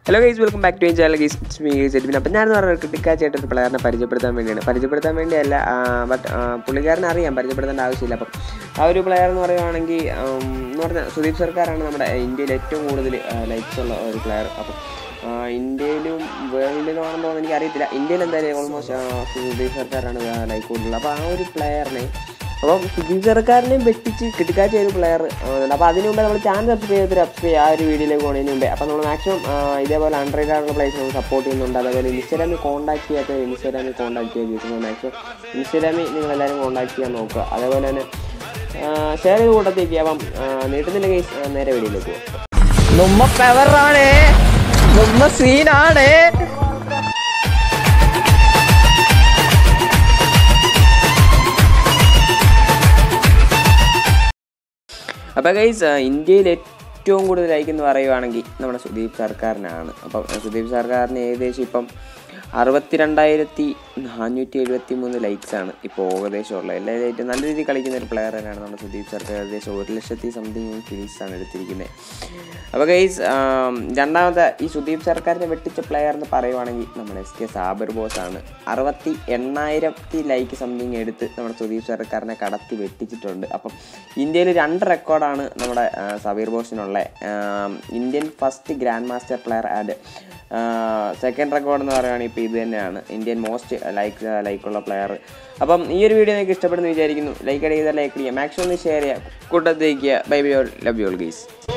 hello guys welcome back to channel guys it's me guys Edwin അപ്പം ഞാൻ പറഞ്ഞ കിട്ടിക്കാച്ചായിട്ട് ഒരു പ്ലെയറിനെ പരിചയപ്പെടുത്താൻ വേണ്ടിയാണ് പരിചയപ്പെടുത്താൻ വേണ്ടിയല്ല ബട്ട് പുള്ളിക്കാരനെ അറിയാം പരിചയപ്പെടുത്തേണ്ട ആവശ്യമില്ല അപ്പം ആ ഒരു പ്ലെയർ എന്ന് പറയുവാണെങ്കിൽ ഉം, എന്ന് പറഞ്ഞാൽ സുദീപ് സർക്കാരാണ് നമ്മുടെ ഇന്ത്യയിൽ ഏറ്റവും കൂടുതൽ ലൈക്സ് ഉള്ള ഒരു പ്ലെയർ അപ്പം ആ, ഇന്ത്യയിലും വേൾഡിലും ആണെന്ന് തോന്നുന്നു എനിക്ക് അറിയത്തില്ല ഇന്ത്യയിൽ എന്തായാലും ഓൾമോസ്റ്റ് സുദീപ് സർക്കാരാണ് ലൈക്ക് കൂടുതൽ അപ്പോൾ ആ ഒരു പ്ലെയറിനെ അപ്പം സുദീപ് സർക്കാരിനെയും വെട്ടിച്ച് കിട്ടിക്കാച്ച ഒരു പ്ലെയർ അപ്പോൾ അതിന് മുമ്പേ നമ്മൾ ചാനൽ സബ്സ്ക്രൈബ് ചെയ്തിട്ട് സബ്സ്ക്രൈബ് ആ ഒരു വീഡിയോയിലേക്ക് പോകുന്നതിന് മുമ്പേ അപ്പോൾ നമ്മൾ മാക്സിമം ഇതേപോലെ അൺറൈഡ് ആയിട്ടുള്ള പ്ലേസ് നമ്മൾ സപ്പോർട്ട് ചെയ്യുന്നുണ്ട് അതേപോലെ ഇൻസ്റ്റാഗ്രാമിൽ കോൺടാക്ട് ചെയ്യാത്ത ഇൻസ്റ്റാഗ്രാമിൽ കോൺടാക്ട് ചെയ്യാൻ ചോദിക്കുന്നത് മാക്സിമം ഇൻസ്റ്റാഗ്രാമിൽ നിങ്ങൾ എല്ലാവരും കോൺടാക്ട് ചെയ്യാൻ നോക്കുക അതേപോലെ തന്നെ ഷെയർ ചെയ്ത് കൂട്ടത്തേക്ക് അപ്പം നീട്ടുന്നില്ല കേസ് നേരെ വീഡിയോയിലേക്ക് പോകും നമ്മ പെവറാണ് നമ്മ സീനാണ് അപ്പോൾ ഗൈസ് ഇന്ത്യയിൽ ഏറ്റവും കൂടുതൽ ലൈക്ക് എന്ന് പറയുവാണെങ്കിൽ നമ്മുടെ സുദീപ് സർക്കാരിനാണ് അപ്പം സുദീപ് സർക്കാരിന് ഏകദേശം ഇപ്പം അറുപത്തിരണ്ടായിരത്തി നാനൂറ്റി എഴുപത്തി മൂന്ന് ലൈക്സാണ് ഇപ്പോൾ ഏകദേശം ഉള്ളത് എല്ലാ ഏറ്റവും നല്ല രീതിയിൽ കളിക്കുന്ന ഒരു പ്ലെയർ തന്നെയാണ് നമ്മുടെ സുദീപ് സർക്കാർ ഏകദേശം ഒരു ലക്ഷത്തി സംതിങ് കിൽസാണ് എടുത്തിരിക്കുന്നത് അപ്പോൾ ഗൈസ് രണ്ടാമത്തെ ഈ സുദീപ് സർക്കാരിനെ വെട്ടിച്ച പ്ലെയർ എന്ന് പറയുവാണെങ്കിൽ നമ്മുടെ എസ് കെ സാബർ ബോസ് ആണ് അറുപത്തി എണ്ണായിരത്തി ലൈക്ക് സംതിങ് എടുത്ത് നമ്മുടെ സുദീപ് സർക്കാരിനെ കടത്തി വെട്ടിച്ചിട്ടുണ്ട് അപ്പം ഇന്ത്യയിൽ രണ്ട് റെക്കോർഡാണ് നമ്മുടെ ആ, സബീർ ബോസിനുള്ള Indian first grandmaster player and second record എന്ന് പറയുകയാണെങ്കിൽ ഇപ്പോൾ ഇത് തന്നെയാണ് ഇന്ത്യൻ മോസ്റ്റ് ലൈക്ക് ലൈക്കുള്ള പ്ലെയർ അപ്പം ഈ ഒരു വീഡിയോ നിങ്ങൾക്ക് ഇഷ്ടപ്പെടുന്നു വിചാരിക്കുന്നു ലൈക്ക് അടിക്കുക ലൈക്ക് ചെയ്യുക മാക്സിമം ഒന്ന് ഷെയർ ചെയ്യുക കൂട്ടത്തേക്ക് bye bye all love you all geese